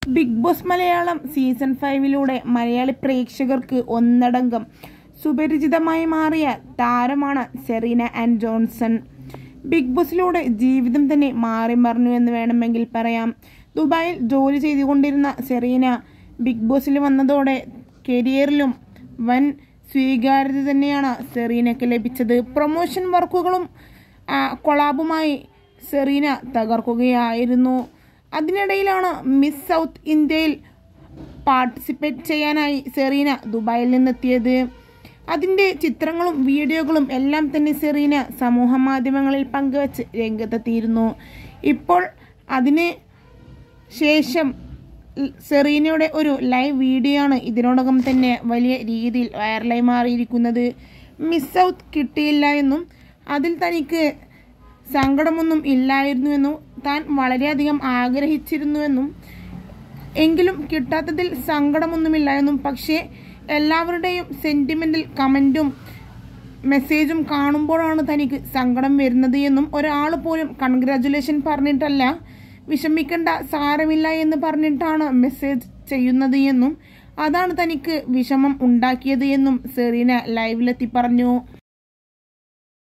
big Boss Malayalam season ഫൈവിലൂടെ മലയാളി പ്രേക്ഷകർക്ക് ഒന്നടങ്കം സുപരിചിതമായി മാറിയ താരമാണ് സെറീന ആൻഡ് ജോൺസൺ ബിഗ് ബോസിലൂടെ ജീവിതം തന്നെ മാറി മറിഞ്ഞു എന്ന് വേണമെങ്കിൽ പറയാം ദുബായിൽ ജോലി ചെയ്തുകൊണ്ടിരുന്ന സെറീന ബിഗ് ബോസിൽ വന്നതോടെ കരിയറിലും വൻ സ്വീകാര്യത തന്നെയാണ് സെറീനയ്ക്ക് ലഭിച്ചത് പ്രൊമോഷൻ വർക്കുകളും ആ, കൊളാബുമായി സെറീന തകർക്കുകയായിരുന്നു അതിനിടയിലാണ് മിസ് സൗത്ത് ഇന്ത്യയിൽ പാർട്ടിസിപ്പേറ്റ് ചെയ്യാനായി സെറീന ദുബായിൽ നിന്നെത്തിയത് അതിൻ്റെ ചിത്രങ്ങളും വീഡിയോകളും എല്ലാം തന്നെ സെറീന സമൂഹ മാധ്യമങ്ങളിൽ പങ്കുവച്ച് രംഗത്തെത്തിയിരുന്നു ഇപ്പോൾ അതിന് ശേഷം ൽ- സെറീനയുടെ ഒരു ലൈവ് വീഡിയോ ആണ് ഇതിനോടകം തന്നെ വലിയ രീതിയിൽ വൈറലായി മാറിയിരിക്കുന്നത് മിസ് ഔട്ട് കിട്ടിയില്ല എന്നും അതിൽ തനിക്ക് സങ്കടമൊന്നും ഇല്ലായിരുന്നുവെന്നും താൻ വളരെയധികം ആഗ്രഹിച്ചിരുന്നുവെന്നും എങ്കിലും കിട്ടാത്തതിൽ സങ്കടമൊന്നുമില്ല എന്നും പക്ഷേ എല്ലാവരുടെയും സെൻറ്റിമെൻ്റൽ കമൻറ്റും മെസ്സേജും കാണുമ്പോഴാണ് തനിക്ക് സങ്കടം വരുന്നത് എന്നും ഒരാൾ പോലും കൺഗ്രാജുലേഷൻ പറഞ്ഞിട്ടല്ല വിഷമിക്കേണ്ട സാരമില്ല എന്ന് പറഞ്ഞിട്ടാണ് മെസ്സേജ് ചെയ്യുന്നത് എന്നും അതാണ് തനിക്ക് വിഷമം ഉണ്ടാക്കിയത് എന്നും സെറീന ലൈവിലെത്തി പറഞ്ഞു